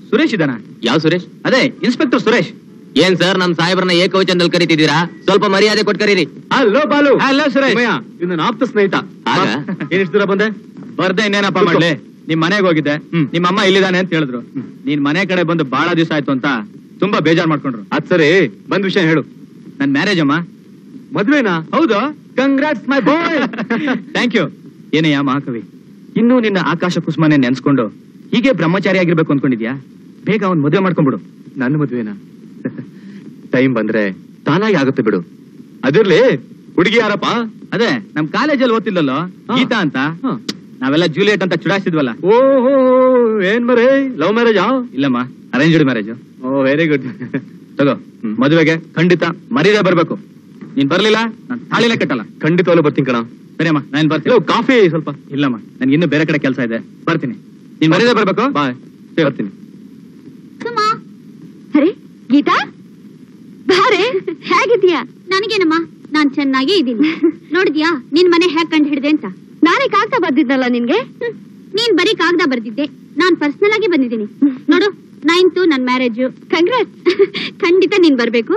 ಸುರೇಶ್ ಇದಾನ ಯಾವ ಸುರೇಶ್ ಅದೇ ಇನ್ಸ್ಪೆಕ್ಟರ್ ಸುರೇಶ್ ಏನ್ ಸರ್ ನಮ್ ಸಾಹೇಬ್ರನ್ನ ಏಕವಚನದಲ್ಲಿ ಕರಿತಿದ್ದೀರಾ ಸ್ವಲ್ಪ ಮರ್ಯಾದೆ ಕೊಟ್ಟು ಕರೀರಿ ಹಲೋ ಬಾಲು ಹಲೋ ಸುರೇಶ್ ಉಮಯ್ಯ, ಇವ್ನು ನನ್ನ ಆಪ್ತ ಸ್ನೇಹಿತ ಆಗ? ಏನ್ ಇಷ್ಟು ದೂರ ಬಂದೆ ಬರ್ದೆ ಇನ್ನೇನಪ್ಪ ಕೂತ್ಕೋ. ಮಾಡ್ಲಿ ನಿಮ್ ಮನೆಗೆ ಹೋಗಿದ್ದೆ ನಿಮ್ಮ ಅಮ್ಮ ಇಲ್ಲಿದಾನೆ ಅಂತ ಹೇಳಿದ್ರು ನೀನ್ ಮನೆ ಕಡೆ ಬಂದು ಬಹಳ ದಿವಸ ಆಯ್ತು ಅಂತ ತುಂಬಾ ಬೇಜಾರ್ ಮಾಡ್ಕೊಂಡ್ರು ಅದ್ ಸರಿ ಬಂದ್ ವಿಷಯ ಹೇಳು ನನ್ ಮ್ಯಾರೇಜ್ ಅಮ್ಮ ಮದ್ವೆನಾ ಹೌದು congrats my boy thank you ಏನಯ್ಯ ಮಹಾಕವಿ ಇನ್ನೂ ನಿನ್ನ ಆಕಾಶ ಕುಸುಮನೆ ನೆನ್ಸ್ಕೊಂಡು ಹೀಗೆ ಬ್ರಹ್ಮಚಾರಿ ಆಗಿರ್ಬೇಕು ಅನ್ಕೊಂಡಿದ್ಯಾ ಬೇಗ ಅವ್ನ್ ಮದುವೆ ಮಾಡ್ಕೊಂಡ್ಬಿಡು ನನ್ನ ಮದ್ವೆನಾ ಟೈಮ್ ಬಂದ್ರೆ ತಾನಾಗಿ ಆಗುತ್ತೆ ಬಿಡು ಅದಿರ್ಲಿ ಹುಡುಗಿ ಯಾರಪ್ಪ ಅದೇ ನಮ್ ಕಾಲೇಜಲ್ಲಿ ಓದ್ತಿಲ್ಲಲ್ಲೋ ಹಾ. ಗೀತಾ ಅಂತ ಹ. ನಾವೆಲ್ಲ ಜೂಲಿಯಟ್ ಅಂತ ಚುಡಾಯಿಸಿದ್ವಲ್ಲ ಓಹೋ ಏನ್ ಮರೇ ಲವ್ ಮ್ಯಾರೇಜ್ ಇಲ್ಲಮ್ಮ arranged marriage oh very good ತಗೋ ಮದುವೆಗೆ ಖಂಡಿತ ಮರೀದೇ ಬರ್ಬೇಕು ನೀನ್ ಬರ್ಲಿಲ್ಲ ನಾನ್ ತಾಳಿಲೆ ಕಟ್ಟಲ್ಲ ಖಂಡಿತವಾಗ್ಲೂ ಬರ್ತೀನಿ ಕಣ ಸರಿ ಅಮ್ಮ ನಾನು ಬರ್ತೀನಿ ಕಾಫಿ ಸ್ವಲ್ಪ ಇಲ್ಲಮ್ಮ ನನ್ಗೆ ಇನ್ನೂ ಬೇರೆ ಕಡೆ ಕೆಲಸ ಇದೆ ಬರ್ತೀನಿ ನೀನ್ ಮರೀದೇ ಬರ್ಬೇಕು ಬಾಯ್ ಬರ್ತೀನಿ ಸುಮಾ ಅರೆ ಗೀತಾ ಬಾರೆ ಹೇಗಿದ್ಯಾ ನನಗೇನಮ್ಮ ನಾನ್ ಚೆನ್ನಾಗೇ ಇದ್ದೀನಿ ನೋಡಿದ್ಯಾ ನಿನ್ ಮನೆ ಹೇಗ್ ಕಂಡು ಹಿಡ್ದೆ ಅಂತ ನಾನೇ ಕಾಗ್ದ ಬರ್ದಿದ್ನಲ್ಲ ನಿನ್ಗೆ ನೀನ್ ಬರೀ ಕಾಗ್ದ ಬರ್ದಿದ್ದೆ ನಾನ್ ಪರ್ಸನಲ್ ಆಗಿ ಬಂದಿದ್ದೀನಿ ನೋಡು ನೈನ್ತು ನನ್ ಮ್ಯಾರೇಜ್ ಕಂಗ್ರಾಟ್ ಖಂಡಿತ ನೀನ್ ಬರ್ಬೇಕು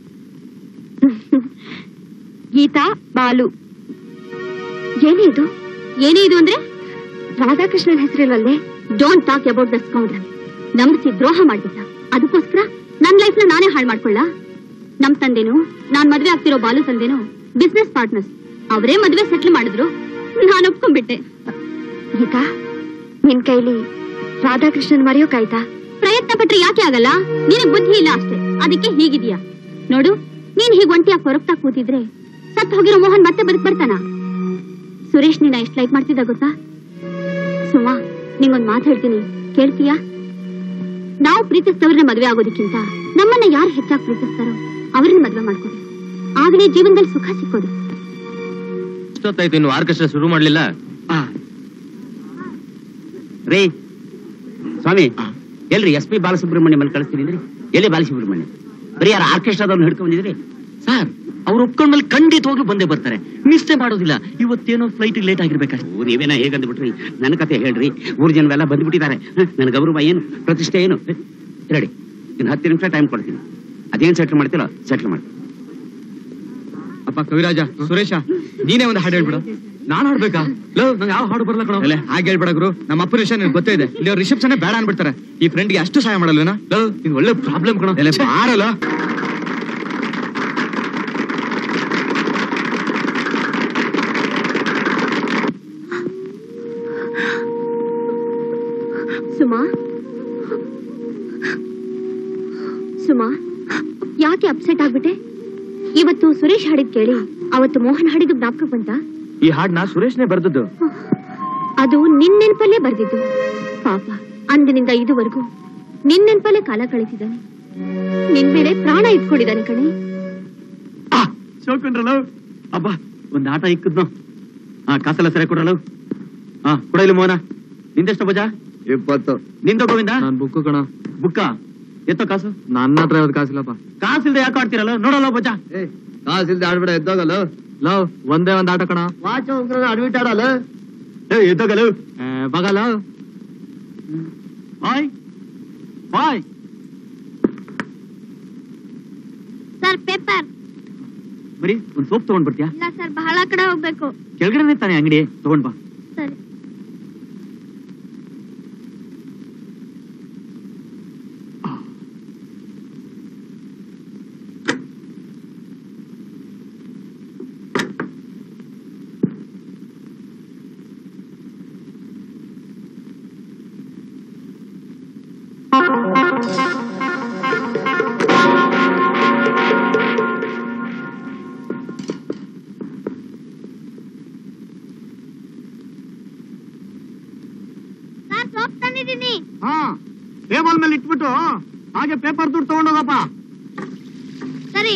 ಗೀತಾ ಬಾಲು ಏನೇ ಇದು ಏನೇ ಇದು ಅಂದ್ರೆ ರಾಧಾಕೃಷ್ಣನ್ ಹೆಸರಿಲ್ಲಲ್ಲೇ don't talk about the scoundrel ನಂಬಿಸಿ ದ್ರೋಹ ಮಾಡ್ಬಿಟ್ಟ ಅದಕ್ಕೋಸ್ಕರ ನನ್ ಲೈಫ್ ನ ನಾನೇ ಹಾಳು ಮಾಡ್ಕೊಳ್ಳ ನಮ್ ತಂದೆನು ನಾನ್ ಮದ್ವೆ ಆಗ್ತಿರೋ ಬಾಲು ತಂದೆನು ಬಿಸ್ನೆಸ್ ಪಾರ್ಟ್ನರ್ಸ್ ಅವರೇ ಮದ್ವೆ ಸೆಟ್ಲ್ ಮಾಡಿದ್ರು ನಾನು ಒಪ್ಕೊಂಡ್ಬಿಟ್ಟೆ ಗೀತಾ ನಿನ್ ಕೈಲಿ ರಾಧಾಕೃಷ್ಣನ್ ಮರೆಯೋಕಾಯ್ತಾ ಪ್ರಯತ್ನ ಪಟ್ರೆ ಯಾಕೆ ಆಗಲ್ಲ ನಿನಗ್ ಬುದ್ಧಿ ಇಲ್ಲ ಅಷ್ಟೇ ಅದಕ್ಕೆ ಹೀಗಿದೀಯಾ ನೋಡು ನೀನ್ ಹೀಗ್ ಒಂಟಿಯಾಗಿ ಕೊರಗ್ತಾ ಕೂತಿದ್ರೆ ಸತ್ ಹೋಗಿರೋ ಮೋಹನ್ ಮತ್ತೆ ಬದುಕ್ ಬರ್ತಾನ ಸುರೇಶ್ ನಿನ್ನ ಎಷ್ಟ್ ಲೈಕ್ ಮಾಡ್ತಿದ್ದ ಗೊತ್ತಾ ಸುಮಾ ನಿಂಗೊಂದ್ ಮಾತು ಹೇಳ್ತೀನಿ ಕೇಳ್ತೀಯಾ ನಾವು ಪ್ರೀತಿಸಿದವ್ರನ್ನ ಮದ್ವೆ ಆಗೋದಕ್ಕಿಂತ ನಮ್ಮನ್ನ ಯಾರು ಹೆಚ್ಚಾಗಿ ಪ್ರೀತಿಸ್ತಾರೋ ಅವ್ರನ್ನ ಮದ್ವೆ ಮಾಡ್ಕೋಬೇಕು ಆಗಲೇ ಜೀವನದಲ್ಲಿ ಸುಖ ಸಿಕ್ಕೋದು ಇಷ್ಟೊತ್ತಾಯ್ತು ಇನ್ನು ಆರ್ಕೆಸ್ಟ್ರಾ ಶುರು ಮಾಡ್ಲಿಲ್ಲ ರೀ ಸ್ವಾಮಿ ಎಲ್ರಿ ಎಸ್ ಪಿ ಬಾಲಸುಬ್ರಹ್ಮಣ್ಯಂ ಅಲ್ಲಿ ಕಳಿಸ್ತೀನಿ ಎಲ್ಲಿ ಬಾಲಸುಬ್ರಹ್ಮಣ್ಯ ಬರೀ ಯಾರು ಆರ್ಕೆಸ್ಟ್ರಾದವ್ರನ್ನ ಹಿಡ್ಕೊಂಡ್ ಬಂದಿದ್ರಿ ಸರ್ ಅವ್ರು ಒಪ್ಕೊಂಡ್ಮೇಲೆ ಖಂಡಿತವಾಗ್ಲೂ ಬಂದೇ ಬರ್ತಾರೆ ಮಿಸ್ಟೇ ಮಾಡೋದಿಲ್ಲ ಇವತ್ತೇನೋ ಫ್ಲೈಟ್ ಲೇಟ್ ಆಗಿರ್ಬೇಕಷ್ಟೇ ಓ ನೀವೇನ ಹೇಗಂದ್ಬಿಟ್ರಿ ನನ್ನ ಕತೆ ಹೇಳ್ರಿ ಊರ್ ಜನವೆಲ್ಲ ಬಂದ್ಬಿಟ್ಟಿದ್ದಾರೆ ಹ, ನನ್ನ ಗೌರವ ಏನು ಪ್ರತಿಷ್ಠೆ ಏನು ರೆಡಿ ಇನ್ನು ಹತ್ತು ನಿಮಿಷ ಟೈಮ್ ಕೊಡ್ತೀನಿ ಅದೇನ್ ಸೆಟ್ಲ್ ಮಾಡ್ತೀರೋ ಸೆಟ್ಲ್ ಮಾಡಿ ಅಪ್ಪ ಕವಿರಾಜ ಸುರೇಶ ನೀನೇ ಒಂದು ಹಾಡು ಹೇಳ್ಬಿಡು ನಾನ್ ಹಾಡ್ಬೇಕಾ ಲವ್ ನಂಗೆ ಯಾವ ಹಾಡು ಬರ್ಲ ಕಣ ಅಲ್ಲೇ ಹಾಗೆ ಹೇಳ್ಬೇಡ ಗುರು ನಮ್ಮ ಅಪ್ಪನ ವಿಷಯ ನಿನ್ಗೆ ಗೊತ್ತೇ ಇದೆ ಇಲ್ಲಿ ರಿಸೆಪ್ಷನ್ ಬೇಡ ಅನ್ಬಿಡ್ತಾರೆ ಈ ಫ್ರೆಂಡ್ಗೆ ಅಷ್ಟು ಸಹಾಯ ಮಾಡಲ್ವೇನಾ ಲವ್ ನಿನ್ ಒಳ್ಳೆ ಪ್ರಾಬ್ಲಮ್ ಕಣ ಎಲೆ ಬಾರಲ್ಲ ಸುಮಾ ಸುಮಾ ಯಾಕೆ ಅಪ್ಸೆಟ್ ಆಗ್ಬಿಟ್ಟೆ ಇವತ್ತು ಸುರೇಶ್ ಹಾಡಿದ್ ಕೇಳಿ ಅವತ್ತು ಮೋಹನ್ ಹಾಡಿದ್ದು ಜ್ಞಾಪಕ ಬಂತ ಈ ಹಾಡ್ನ ಸುರೇಶ್ನೇ ಬರ್ದದ್ದು ಅದು ನಿನ್ ನೆನ್ಪಲ್ಲೇ ಬರ್ದಿದ್ದು ಪಾಪ ಅಂದಿನಿಂದ ಇದುವರೆಗೂ ನಿನ್ ನೆನ್ಪಲ್ಲೇ ಕಾಲ ಕಳೀತಿದ್ದಾನೆ ನಿನ್ ಮೇಲೆ ಪ್ರಾಣ ಇಟ್ಕೊಂಡಿದ್ದಾನೆ ಕಣೆ ಶೋಕಂಡ್ರಲ್ಲ ಅಬ್ಬಾ ಒಂದ್ ಆಟ ಇಕ್ಕದ್ನು ಹಾ ಕಾಸೆಲ್ಲ ಸರಿ ಕೊಡ್ರಲ್ಲ ಹಾ ಕೊಡ ಇಲ್ಲಿ ಮೋಹನ ನಿಂದೆಷ್ಟು ಬಜಾ ಇಪ್ಪತ್ತು ನಿಂದ ಗೋವಿಂದ ನಾನ್ ಬುಕ್ ಕಣ ಬುಕ್ಕ ಎತ್ತೋ ಕಾಸು ನನ್ನ ಹತ್ರ ಯಾವ್ದು ಕಾಸಿಲ್ಲಪ್ಪ ಕಾಸಿಲ್ದೆ ಯಾಕೆ ಆಡ್ತಿರಲ್ಲ ನೋಡಲ್ಲ ಬಜಾ ಏ ಕಾಸಿಲ್ದೆ ಆಡ್ಬೇಡ ಎದ್ದೋಗಲ್ಲ ಲವ್ ಒಂದೇ ಒಂದ್ ಆಟ ಕಣ ವಾಚ್ ಅಡ್ಮಿಟ್ ಆಡಲ್ಲ ಏ ಎದ್ದೋಗಲ್ಲ ಬಗಲ ಬಾಯ್ ಬಾಯ್ ಸರ್ ಪೇಪರ್ ಬರೀ ಒಂದ್ ಸೋಪ್ ತಗೊಂಡ್ ಬರ್ತೀಯಾ ಇಲ್ಲ ಸರ್ ಬಹಳ ಕಡೆ ಹೋಗ್ಬೇಕು ಕೆಳಗಡೆ ತಾನೆ ಅಂಗಡಿ ತಗೊಂಡ್ ಬಾ ಸರಿ ಸರ್ ಸೋಪ್ ತಂದಿದ್ದೀನಿ ಹಾ ಟೇಬಲ್ ಮೇಲೆ ಇಟ್ಬಿಟ್ಟು ಹಾಗೆ ಪೇಪರ್ ದುಡ್ಡು ತಗೊಂಡೋಗಪ್ಪ ಸರಿ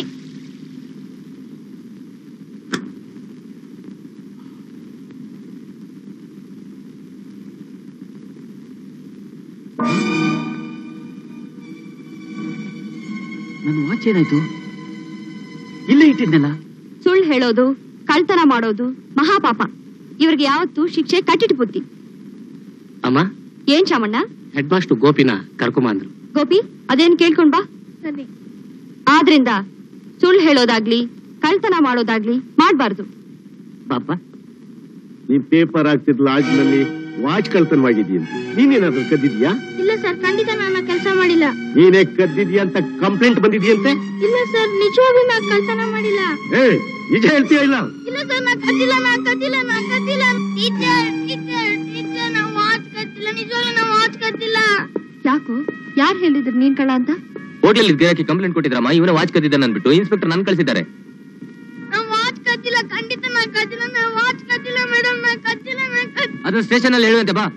ನನ್ನ ವಾಚ್ ಏನಾಯ್ತು ಇಲ್ಲೇ ಇಟ್ಟಿದ್ನಲ್ಲ ಸುಳ್ಳು ಹೇಳೋದು ಕಳ್ತನ ಮಾಡೋದು ಮಹಾಪಾಪ ಇವ್ರಿಗೆ ಯಾವತ್ತೂ ಶಿಕ್ಷೆ ಕಟ್ಟಿಟ್ಟು ಬುದ್ಧಿ ಅಮ್ಮ ಏನ್ ಶಾಮಣ್ಣ ಹೆಡ್ ಮಾಸ್ಟರ್ ಗೋಪಿನ ಕರ್ಕೊಂಬ ಅಂದ್ರು ಗೋಪಿ ಅದೇನ್ ಕೇಳ್ಕೊಂಡ್ ಬಾ ಸರಿ ಆದ್ರಿಂದ ಸುಳ್ಳು ಹೇಳೋದಾಗ್ಲಿ ಕಳ್ತನ ಮಾಡೋದಾಗ್ಲಿ ಮಾಡ್ಬಾರ್ದು ಪಾಪ ನೀನ್ ಪೇಪರ್ ಆಗ್ತಿದ್ ಲಾಡ್ಜ್ನಲ್ಲಿ ವಾಚ್ ಕಳ್ತನವಾಗಿದೆಯಂತ ನೀನೇನಾದ್ರೂ ಕದ್ದಿದ್ಯಾ ಇಲ್ಲ ಸರ್ ಖಂಡಿತ ನಾನು ಕೆಲಸ ಮಾಡಿಲ್ಲ ನೀನೇ ಕದ್ದಿದ್ಯಾ ಅಂತ ಕಂಪ್ಲೇಂಟ್ ಬಂದಿದ್ಯಂತೆ ಇಲ್ಲ ಸರ್ ನಿಜವಾಗ್ಲೂ ನಾ ಕಳ್ತನ ಮಾಡಿಲ್ಲ ಏ ನಿಜ ಹೇಳ್ತೀಯ ಇಲ್ಲ ಇಲ್ಲ ಸರ್ ನಾ ಕದ್ದಿಲ್ಲ ನಾ ಕದ್ದಿಲ್ಲ ನಾ ಕದ್ದಿಲ್ಲ ಟೀಚರ್ ಟೀಚರ್ ಟೀಚರ್ ನಾ ವಾಚ್ ಕದ್ದಿಲ್ಲ ನಿಜವಾಗ್ಲೂ ನಾ ವಾಚ್ ಕದ್ದಿಲ್ಲ ಯಾಕೋ ಯಾರು ಹೇಳಿದ್ರು ನೀನ್ ಕಳ್ಳ ಅಂತ ಹೋಟ್ಲಲ್ಲಿ ಗಿರಾಕಿ ಕಂಪ್ಲೇಂಟ್ ಕೊಟ್ಟಿದ್ರಮ್ಮ ಇವನ ವಾಚ್ ಕದ್ದಿದ್ದಾನೆ ಅಂದ್ಬಿಟ್ಟು ಇನ್ಸ್ಪೆಕ್ಟರ್ ನನ್ ಕಳಿಸಿದ್ದಾರೆ ನಾ ವಾಚ್ ಕದ್ದಿಲ್ಲ ಖಂಡಿತ ನಾ ಕದ್ದಿಲ್ಲ ನಾ ವಾಚ್ ಕದ್ದಿಲ್ಲ ಮೇಡಮ್ ನಾ ಕದ್ದಿಲ್ಲ ನಾ ಕದ್ದಿಲ್ಲ ಅದನ್ನ ಸ್ಟೇಷನ್ ಅಲ್ಲಿ ಹೇಳುವಂತೆ ಬಾ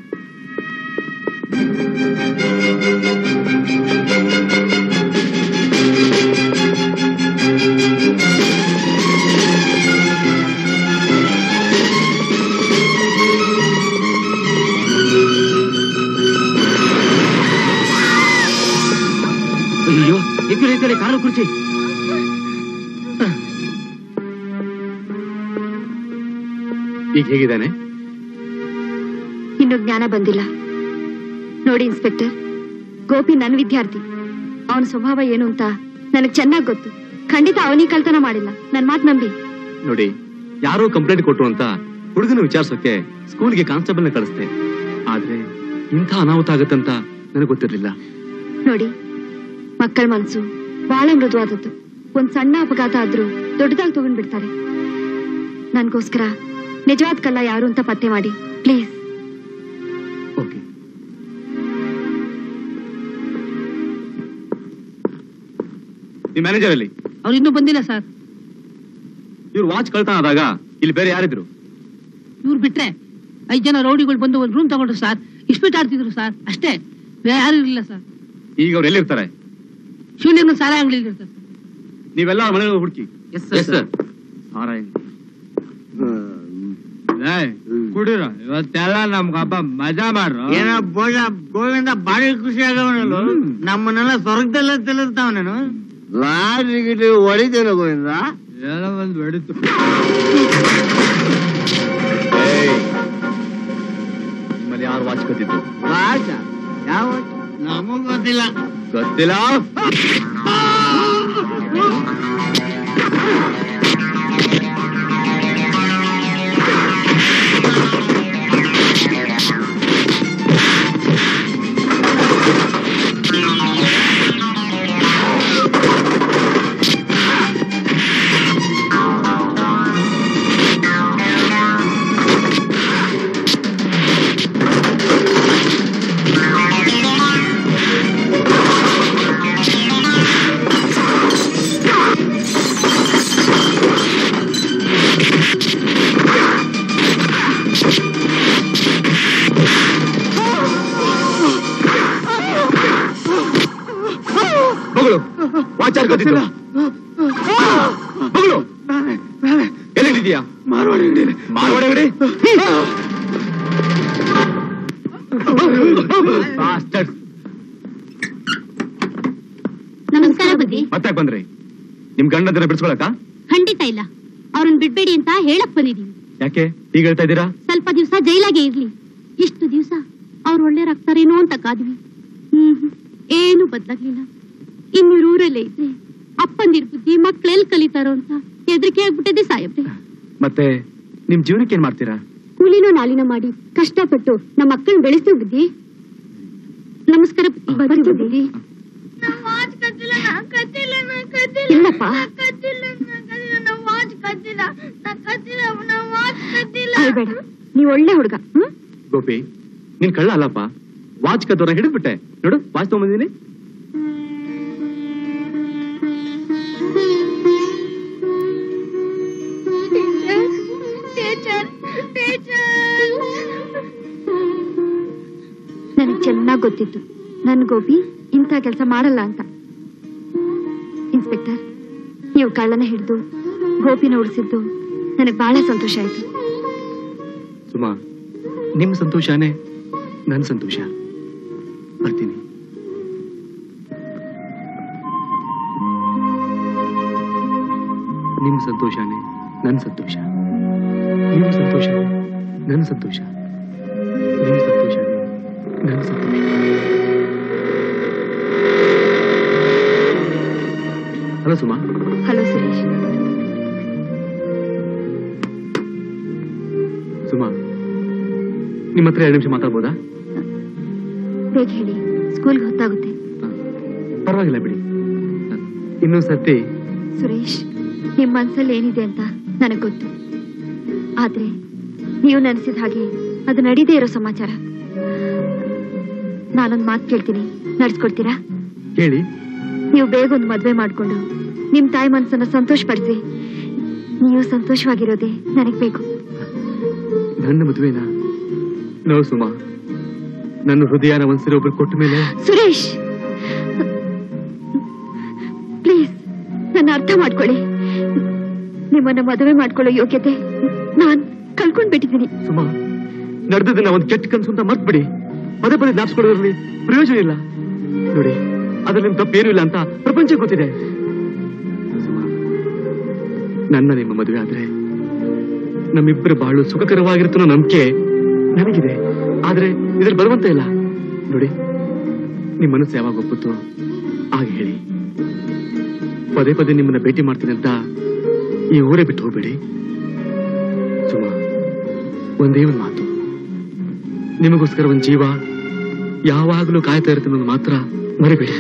ಅಯ್ಯೋ ಈ ಕಡೆ ಈ ಕಡೆ ಕಾರು ಕುರ್ಚಿ ಈಗ ಹೇಗಿದ್ದಾನೆ ಇನ್ನು ಜ್ಞಾನ ಬಂದಿಲ್ಲ ನೋಡಿ ಇನ್ಸ್ಪೆಕ್ಟರ್ ಗೋಪಿ ನನ್ ವಿದ್ಯಾರ್ಥಿ ಅವನ ಸ್ವಭಾವ ಏನು ಅಂತ ನನಗ್ ಚೆನ್ನಾಗ್ ಗೊತ್ತು ಖಂಡಿತ ಅವನಿಗೆ ಕಳ್ತನ ಮಾಡಿಲ್ಲ ನನ್ ಮಾತ್ ನಂಬಿ ನೋಡಿ ಯಾರೋ ಕಂಪ್ಲೇಂಟ್ ಕೊಟ್ರು ಅಂತ ಹುಡುಗನ ವಿಚಾರಿಸೋಕೆ ಸ್ಕೂಲ್ಗೆ ಕಾನ್ಸ್ಟೇಬಲ್ ನ ಕಳಿಸ್ದೆ ಆದ್ರೆ ಇಂಥ ಅನಾಹುತ ಆಗತ್ತಂತ ನನಗೆ ಗೊತ್ತಿರ್ಲಿಲ್ಲ ನೋಡಿ ಮಕ್ಕಳ ಮನ್ಸು ಬಹಳ ಮೃದುವಾದದ್ದು ಒಂದ್ ಸಣ್ಣ ಅಪಘಾತ ಆದ್ರೂ ದೊಡ್ಡದಾಗಿ ತಗೊಂಡ್ ಬಿಡ್ತಾರೆ ನನ್ಗೋಸ್ಕರ ನಿಜವಾದ ಕಳ್ಳ ಯಾರು ಅಂತ ಪತ್ತೆ ಮಾಡಿ ಪ್ಲೀಸ್ ಓಕೆ ನಿಮ್ ಮ್ಯಾನೇಜರ್ ಅಲ್ಲಿ ಅವ್ರು ಇನ್ನೂ ಬಂದಿಲ್ಲ ಸರ್ ಇವ್ರು ವಾಚ್ ಕಳ್ತನ ಆದಾಗ ಇಲ್ಲಿ ಬೇರೆ ಯಾರಿದ್ರು ಇವ್ರು ಬಿಟ್ರೆ ಐದ್ ಜನ ರೌಡಿಗಳು ಬಂದು ಒಂದು ರೂಮ್ ತಗೊಂಡ್ರು ಸರ್ ಇಸ್ಪೀಟ್ ಆಡ್ತಿದ್ರು ಸರ್ ಅಷ್ಟೇ ಬೇರೆ ಯಾರು ಇರಲಿಲ್ಲ ಸರ್ ಈಗ ಅವ್ರು ಎಲ್ಲಿರ್ತಾರೆ ಶಿವಲಿಂಗ ಸಾಲ ಅಂಗಡಿ ಇರ್ತಾರೆ ಸರ್ ನೀವೆಲ್ಲ ಅವ್ರ ಮನೆಗೆ ಹುಡುಕಿ ಎಸ್ ಸರ್ ಕುಡಿರ ಇವತ್ತೆಲ್ಲ ನಮ್ಗ ಹಬ್ಬ ಮಜಾ ಮಾಡ್ರು ಏನ ಬೋಜ ಗೋವಿಂದ ಬಾರಿ ಖುಷಿ ಆಗವನಲ್ಲ ನಮ್ಮನ್ನೆಲ್ಲ ಸ್ವರ್ಗದಲ್ಲ ತಿಳಿಸ್ತಾವನೇನು ಲಾರಿ ಗಿರಿ ಹೊಡಿತೇನೆ ಗೋವಿಂದ ಏನೋ ಒಂದ್ ಹೊಡಿತು ನಿಮ್ಮಲ್ಲಿ ಯಾರು ವಾಚ್ ಕತ್ತಿದ್ದು ವಾಚ ಯಾವ ನಮಗ್ ಗೊತ್ತಿಲ್ಲ ಗೊತ್ತಿಲ್ಲ ಮಗಳು ವಾಚ್ ಯಾರು ಕತ್ತಿದ್ದು ಮಗಳು ಎಲ್ಲಿದ್ದೀಯಾ ಮಾರವಾಡ ಅಂಗಡಿ ಮಾರವಾಡ ಅಂಗಡಿ Bastards. ನಮಸ್ಕಾರ ಬುದ್ಧಿ ಮತ್ತೆ ಯಾಕ್ ಬಂದ್ರಿ ನಿಮ್ ಗಂಡದನ್ನ ಬಿಡಿಸ್ಕೊಳಕ ಖಂಡಿತ ಇಲ್ಲ ಅವ್ರನ್ನ ಬಿಡ್ಬೇಡಿ ಅಂತ ಹೇಳಕ್ ಬಂದಿದೀವಿ ಯಾಕೆ ಈಗ ಹೇಳ್ತಾ ಇದ್ದೀರಾ ಸ್ವಲ್ಪ ದಿವಸ ಜೈಲಾಗೆ ಇರ್ಲಿ ಇಷ್ಟು ದಿವಸ ಅವ್ರು ಒಳ್ಳೆ ರಾಗ್ತಾರೇನೋ ಅಂತ ಕಾದ್ವಿ ಹ್ಮ್ ಹ್ಮ್. ಏನು ಬದ್ಲಾಗ್ಲಿಲ್ಲ ಇನ್ನೂರು ಊರಲ್ಲೇ ಇದ್ರೆ ಅಪ್ಪಂದಿರ್ ಬುದ್ಧಿ ಮಕ್ಳೆಲ್ ಕಲಿತಾರೋ ಅಂತ ಹೆದರಿಕೆ ಆಗ್ಬಿಟ್ಟಿದೆ ಸಾಹೇಬ್ರೆ ಮತ್ತೆ ನಿಮ್ ಜೀವನಕ್ಕೆ ಏನ್ ಮಾಡ್ತೀರಾ ಕೂಲಿನೋ ನಾಲಿನ ಮಾಡಿ ಕಷ್ಟಪಟ್ಟು ನಮ್ಮ ಮಕ್ಕಳನ್ನ ಬೆಳೆಸ್ತೀವಿ ಬುದ್ಧಿ ನಮಸ್ಕಾರ ಬುದ್ಧಿ ಬುದ್ಧಿ ನಾ ವಾಚ್ ಕದ್ದಿಲ್ಲ ನಾ ಕದ್ದಿಲ್ಲ ನಾ ಕದ್ದಿಲ್ಲ ಇಲ್ಲಪ್ಪ. ನಾ ಕದ್ದಿಲ್ಲ ನಾ ಕದ್ದಿಲ್ಲ ನಾ ವಾಚ್ ಕದ್ದಿಲ್ಲ ನಾ ಕದ್ದಿಲ್ಲ ನಾ ವಾಚ್ ಕದ್ದಿಲ್ಲ ಅಳ್ಬೇಡ ನೀವ್ ಒಳ್ಳೆ ಹುಡುಗ ಹ್ಮ್ ಗೋಪಿ ನೀನ್ ಕಳ್ಳ ಅಲ್ಲಪ್ಪ ವಾಚ್ ಕದ್ದವ್ರ ಹಿಡಿದ್ಬಿಟ್ಟೆ ನೋಡು ವಾಚ್ ತಗೊಂಬಂದಿನಿ ಟೀಚರ್ ಟೀಚರ್ ನನಗ್ ಚೆನ್ನಾಗ್ ಗೊತ್ತಿತ್ತು ನನ್ ಗೋಪಿ ಇಂಥ ಕೆಲಸ ಮಾಡಲ್ಲ ಅಂತ ಇನ್ಸ್ಪೆಕ್ಟರ್ ನೀವು ಕಳ್ಳನ ಹಿಡಿದು ಗೋಪಿನ ಉಳಿಸಿದ್ದು ನನಗ್ ಬಹಳ ಸಂತೋಷ ಆಯ್ತು ಸುಮಾ ನಿಮ್ ಸಂತೋಷನೇ ನನ್ ಸಂತೋಷ ಬರ್ತೀನಿ ನಿಮ್ ಸಂತೋಷನೇ ನನ್ ಸಂತೋಷ ನಿಮ್ ಸಂತೋಷ ನನ್ ಸಂತೋಷ ನಿಮ್ ಸಂತೋಷನೇ ನನ್ ಸಂತೋಷ ಹಲೋ ಸುಮಾ ಹಲೋ ಸುರೇಶ್ ಸುಮಾ ನಿಮ್ಮ ಹತ್ರ ಎರಡು ನಿಮಿಷ ಮಾತಾಡ್ಬೋದಾ ಬೇಗ ಹೇಳಿ ಸ್ಕೂಲ್ಗೆ ಹೊತ್ತಾಗುತ್ತೆ ಪರವಾಗಿಲ್ಲ ಬಿಡಿ ಇನ್ನೂ ಸರ್ತಿ ಸುರೇಶ್ ನಿಮ್ ಮನ್ಸಲ್ಲಿ ಏನಿದೆ ಅಂತ ನನಗ್ ಗೊತ್ತು ಆದ್ರೆ ನೀವು ನೆನೆಸಿದ ಹಾಗೆ ಅದು ನಡೀದೇ ಇರೋ ಸಮಾಚಾರ ನಾನೊಂದ್ ಮಾತು ಕೇಳ್ತೀನಿ ನಡ್ಸ್ಕೊಡ್ತೀರಾ ಕೇಳಿ ನೀವು ಬೇಗ ಒಂದು ಮದ್ವೆ ಮಾಡ್ಕೊಂಡು ನಿಮ್ ತಾಯಿ ಮನ್ಸನ್ನ ಸಂತೋಷಪಡಿಸಿ ನೀವು ಸಂತೋಷವಾಗಿರೋದೇ ನನಗ್ ಬೇಕು ನನ್ನ ಮದುವೆನಾ ನೋ ಸುಮಾ ನನ್ನ ಹೃದಯನ ಒಂದ್ಸರಿ ಒಬ್ರು ಕೊಟ್ಟ ಮೇಲೆ ಸುರೇಶ್ ಪ್ಲೀಸ್ ನನ್ನ ಅರ್ಥ ಮಾಡ್ಕೊಳ್ಳಿ ನಿಮ್ಮನ್ನ ಮದುವೆ ಮಾಡ್ಕೊಳ್ಳೋ ಯೋಗ್ಯತೆ ನಾನ್ ಕಳ್ಕೊಂಡ್ಬಿಟ್ಟಿದ್ದೀನಿ ಸುಮಾ ನಡೆದದನ್ನ ಒಂದು ಕೆಟ್ಟ ಕನ್ಸು ಅಂತ ಮರ್ತ್ಬಿಡಿ ಪದೇ ಪದೇ ಜ್ಞಾಪಿಸ್ಕೊಳ್ಳೋದ್ರಲ್ಲಿ ಪ್ರಯೋಜನ ಇಲ್ಲ ನೋಡಿ ಅದ್ರಲ್ಲಿ ನಿಮ್ ತಪ್ಪೇನೂ ಇಲ್ಲ ಅಂತ ಪ್ರಪಂಚ ಗೊತ್ತಿದೆ ಸುಮಾ ನನ್ನ ನಿಮ್ಮ ಮದುವೆ ಆದ್ರೆ ನಮ್ಮಿಬ್ಬರ ಬಾಳು ಸುಖಕರವಾಗಿರುತ್ತೋ ನಂಬಿಕೆ ನನಗಿದೆ ಆದ್ರೆ ಇದ್ರಲ್ಲಿ ಬರುವಂತ ಇಲ್ಲ ನೋಡಿ ನಿಮ್ ಮನಸ್ಸು ಯಾವಾಗ ಒಪ್ಪುತ್ತೋ ಆಗ ಹೇಳಿ ಪದೇ ಪದೇ ನಿಮ್ಮನ್ನ ಭೇಟಿ ಮಾಡ್ತೀನಿ ಅಂತ ಈ ಊರೇ ಬಿಟ್ಟು ಹೋಗ್ಬೇಡಿ ಸುಮಾ ಒಂದೇ ಒಂದು ಮಾತು ನಿಮಗೋಸ್ಕರ ಒಂದು ಜೀವ ಯಾವಾಗಲೂ ಕಾಯ್ತಾ ಇರುತ್ತೆ ಅನ್ನೋದು ಮಾತ್ರ ಮರಿಬೇಡಿ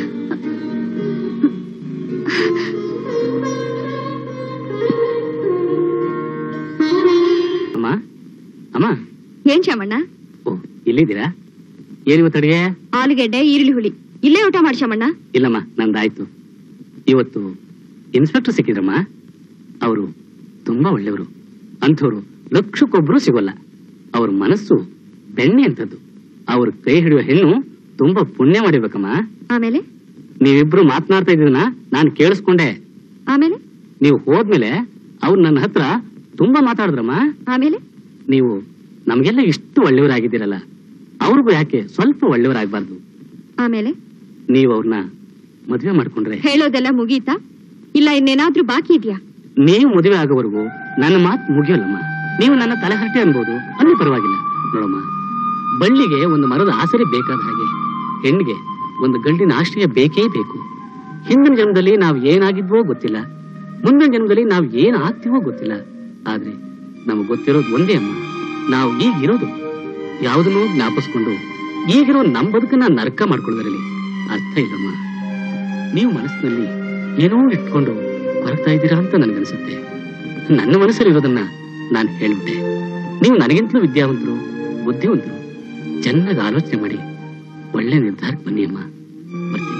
ಅಮ್ಮ ಅಮ್ಮ ಏನ್ ಶಾಮಣ್ಣ ಓ ಇಲ್ಲಿದ್ದೀರಾ ಏನಿವತ್ತು ಅಡಿಗೆ ಆಲೂಗೆಡ್ಡೆ ಈರುಳ್ಳಿ ಹುಳಿ ಇಲ್ಲೇ ಊಟ ಮಾಡಿ ಶಾಮಣ್ಣ ಇಲ್ಲಮ್ಮ ನಂದಾಯ್ತು ಇವತ್ತು ಇನ್ಸ್ಪೆಕ್ಟರ್ ಸಿಕ್ಕಿದ್ರಮ್ಮ ಅವರು ತುಂಬಾ ಒಳ್ಳೆಯವರು ಅಂಥವ್ರು ಲಕ್ಷಕ್ಕೊಬ್ರು ಸಿಗೋಲ್ಲ ಅವ್ರ ಮನಸ್ಸು ಬೆಣ್ಣೆ ಅಂತದ್ದು ಅವ್ರ ಕೈ ಹಿಡಿಯೋ ಹೆಣ್ಣು ತುಂಬಾ ಪುಣ್ಯ ಮಾಡಿರ್ಬೇಕಮ್ಮ ಆಮೇಲೆ ನೀವಿಬ್ರು ಮಾತನಾಡ್ತಾ ಇದ್ದೀನ ನಾನು ಕೇಳಿಸ್ಕೊಂಡೆ ಆಮೇಲೆ ನೀವು ಹೋದ್ಮೇಲೆ ಅವ್ರು ನನ್ನ ಹತ್ರ ತುಂಬಾ ಮಾತಾಡಿದ್ರಮ್ಮ ಆಮೇಲೆ ನೀವು ನಮ್ಗೆಲ್ಲ ಇಷ್ಟು ಒಳ್ಳೆಯವರಾಗಿದ್ದೀರಲ್ಲ ಅವ್ರಿಗೂ ಯಾಕೆ ಸ್ವಲ್ಪ ಒಳ್ಳೆಯವರಾಗಬಾರ್ದು ಆಮೇಲೆ ನೀವು ಅವ್ರನ್ನ ಮದುವೆ ಮಾಡ್ಕೊಂಡ್ರೆ ಹೇಳೋದೆಲ್ಲ ಮುಗೀತಾ ಇಲ್ಲ ಇನ್ನೇನಾದ್ರೂ ಬಾಕಿ ಇದೆಯಾ ನೀವು ಮದುವೆ ಆಗೋವರೆಗೂ ನನ್ನ ಮಾತು ಮುಗಿಯೋಲ್ಲಮ್ಮ ನೀವು ನನ್ನ ತಲೆಹರಟೆ ಅನ್ಬೋದು ಅಲ್ಲಿ ಪರವಾಗಿಲ್ಲ ನೋಡಮ್ಮ ಬಳ್ಳಿಗೆ ಒಂದು ಮರದ ಆಸರೆ ಬೇಕಾದ ಹಾಗೆ ಹೆಣ್ಣಿಗೆ ಒಂದು ಗಂಡಿನ ಆಶ್ರಯ ಬೇಕೇ ಬೇಕು ಹಿಂದಿನ ಜನ್ಮದಲ್ಲಿ ನಾವು ಏನಾಗಿದ್ವೋ ಗೊತ್ತಿಲ್ಲ ಮುಂದಿನ ಜನ್ಮದಲ್ಲಿ ನಾವು ಏನ್ ಆಗ್ತೀವೋ ಗೊತ್ತಿಲ್ಲ ಆದ್ರೆ ನಮಗೆ ಗೊತ್ತಿರೋದು ಒಂದೇ ಅಮ್ಮ ನಾವು ಈಗಿರೋದು ಯಾವುದನ್ನೂ ಜ್ಞಾಪಿಸ್ಕೊಂಡು ಈಗಿರೋ ನಮ್ಮ ಬದುಕನ್ನ ನರಕ ಮಾಡ್ಕೊಳ್ಳೋದ್ರಲ್ಲಿ ಅರ್ಥ ಇಲ್ಲಮ್ಮ ನೀವು ಮನಸ್ಸಿನಲ್ಲಿ ಏನೋ ಇಟ್ಕೊಂಡು ಹೊರಗ್ತಾ ಇದ್ದೀರಾ ಅಂತ ನನಗನ್ಸುತ್ತೆ ನನ್ನ ಮನಸ್ಸಲ್ಲಿರೋದನ್ನ ನಾನು ಹೇಳ್ಬಿಟ್ಟೆ ನೀವು ನನಗಿಂತಲೂ ವಿದ್ಯಾವಂತರು ಬುದ್ಧಿವಂತರು ಚೆನ್ನಾಗಿ ಆಲೋಚನೆ ಮಾಡಿ ಒಳ್ಳೆ ನಿರ್ಧಾರಕ್ಕೆ ಬನ್ನಿ ಅಮ್ಮ ಬರ್ತೀನಿ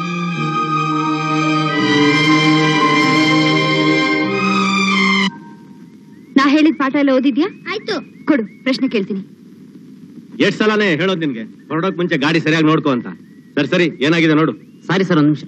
ನಾ ಹೇಳಿದ ಪಾಠ ಎಲ್ಲ ಓದಿದ್ಯಾ ಆಯ್ತು ಕೊಡು ಪ್ರಶ್ನೆ ಕೇಳ್ತೀನಿ ಎಷ್ಟ್ ಸಲನೇ ಹೇಳೋದ್ ನಿನ್ಗೆ ಹೊರಡೋಕ್ ಮುಂಚೆ ಗಾಡಿ ಸರಿಯಾಗಿ ನೋಡ್ಕೋ ಅಂತ ಸರಿ ಸರಿ ಏನಾಗಿದೆ ನೋಡು ಸಾರಿ ಸರ್ ಒಂದು ನಿಮಿಷ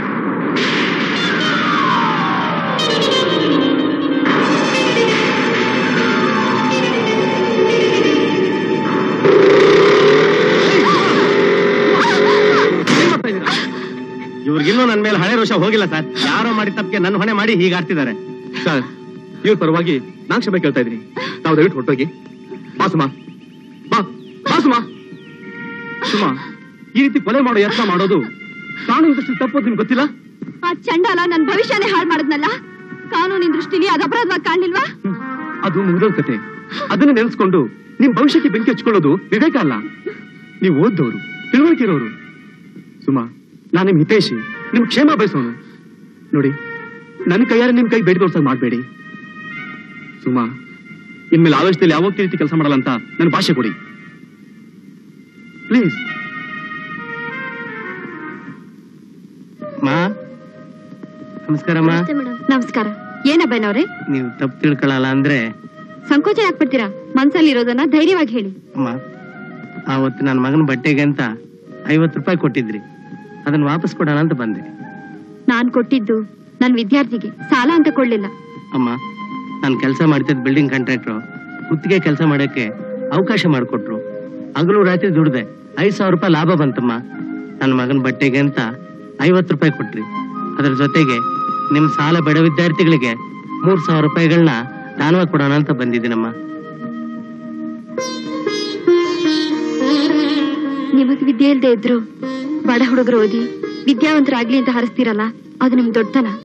ಇವ್ರಿಗಿನ್ನೂ ನನ್ ಮೇಲೆ ಹಳೆ ರೋಷ ಹೋಗಿಲ್ಲ ಸರ್ ಯಾರೋ ಮಾಡಿ ತಪ್ಪಿಗೆ ನನ್ನ ಹೊಣೆ ಮಾಡಿ ಹೀಗೆ ಆಡ್ತಿದ್ದಾರೆ ಸರ್ ಇವ್ರ ಪರವಾಗಿ ನಾನ್ ಕ್ಷಮೆ ಕೇಳ್ತಾ ಇದ್ದೀನಿ ತಾವು ದಯವಿಟ್ಟು ಹೊರಟೋಗಿ ಬಾ ಸುಮಾ ಬಾ ಬಾ ಸುಮಾ ಸುಮಾ ಈ ರೀತಿ ಕೊಲೆ ಮಾಡೋ ಯತ್ನ ಮಾಡೋದು ಕಾನೂನು ದೃಷ್ಟಿ ತಪ್ಪೋದು ನಿಮ್ಗೆ ಗೊತ್ತಿಲ್ಲ ಆ ಚಂಡಾಲ ನನ್ ಭವಿಷ್ಯನೇ ಹಾಳು ಮಾಡಿದ್ನಲ್ಲ ಕಾನೂನಿನ ದೃಷ್ಟಿಲಿ ಅದು ಅಪರಾಧವಾಗಿ ಕಾಣ್ಲಿಲ್ವಾ ಹ್ಮ್. ಅದು ಮುಗಿದೋದ್ ಕತೆ ಅದನ್ನ ನೆನೆಸ್ಕೊಂಡು ನಿಮ್ ಭವಿಷ್ಯಕ್ಕೆ ಬೆಂಕಿ ಹಚ್ಕೊಳ್ಳೋದು ವಿವೇಕ ಅಲ್ಲ ನೀವು ಓದ್ದವರು ತಿಳುವಳಿಕೆ ಇರೋರು ಸುಮಾ ನಾನು ನಿಮ್ ಹಿತೈಷಿ ನಿಮ್ ಕ್ಷೇಮ ಬಯಸೋನು ನೋಡಿ ನನ್ನ ಕೈಯಾರೆ ನಿಮ್ ಕೈ ಬೇಡಿ ತೋರ್ಸಕ್ ಮಾಡ್ಬೇಡಿ ಸುಮಾ ಇನ್ಮೇಲೆ ಆವೇಶದಲ್ಲಿ ಯಾವ ರೀತಿ ಕೆಲಸ ಮಾಡಲ್ಲ ಅಂತ ನನ್ನ ಭಾಷೆ ಕೊಡಿ ಪ್ಲೀಸ್ ಮಾ ನಮಸ್ಕಾರಮ್ಮ ನಮಸ್ಕಾರ ಏನಬ್ಬನವ್ರೆ ನೀವು ತಪ್ಪು ತಿಳ್ಕೊಳ್ಳಲ್ಲ ಅಂದ್ರೆ ಸಂಕೋಚ ಯಾಕೆ ಪಡ್ತೀರಾ ಮನ್ಸಲ್ಲಿ ಇರೋದನ್ನ ಧೈರ್ಯವಾಗಿ ಹೇಳಿ ಅಮ್ಮ ಆವತ್ತು ನನ್ನ ಮಗನ ಬಟ್ಟೆಗೆ ಅಂತ ಐವತ್ತು ರೂಪಾಯಿ ಕೊಟ್ಟಿದ್ರಿ ಅದನ್ನ ವಾಪಸ್ ಕೊಡೋಣ ಅಂತ ಬಂದೆ ನಾನ್ ಕೊಟ್ಟಿದ್ದು ನನ್ ವಿದ್ಯಾರ್ಥಿಗೆ ಸಾಲ ಅಂತ ಕೊಡ್ಲಿಲ್ಲ ಅಮ್ಮ ನಾನು ಕೆಲಸ ಮಾಡ್ತಿದ್ದ ಬಿಲ್ಡಿಂಗ್ ಕಾಂಟ್ರಾಕ್ಟ್ರು ಗುತ್ತಿಗೆ ಕೆಲಸ ಮಾಡಕ್ಕೆ ಅವಕಾಶ ಮಾಡಿಕೊಟ್ರು ಹಗಲು ರಾತ್ರಿ ದುಡ್ದೆ ಐದ್ ಸಾವಿರ ರೂಪಾಯಿ ಲಾಭ ಬಂತಮ್ಮ ನನ್ನ ಮಗನ ಬಟ್ಟೆಗೆ ಅಂತ ಐವತ್ತು ರೂಪಾಯಿ ಕೊಟ್ರಿ ಅದ್ರ ಜೊತೆಗೆ ನಿಮ್ ಸಾಲ ಬಡ ವಿದ್ಯಾರ್ಥಿಗಳಿಗೆ ಮೂರ್ ಸಾವಿರ ರೂಪಾಯಿಗಳನ್ನ ದಾನವಾಗಿ ಕೊಡೋಣ ಅಂತ ಬಂದಿದ್ದೀನಮ್ಮ ನಿಮಗ್ ವಿದ್ಯೆ ಇಲ್ದೇ ಇದ್ರು ಬಡ ಹುಡುಗರು ಓದಿ ವಿದ್ಯಾವಂತರಾಗ್ಲಿ ಅಂತ ಹರಿಸ್ತೀರಲ್ಲ ಅದು ನಿಮ್ ದೊಡ್ಡತನ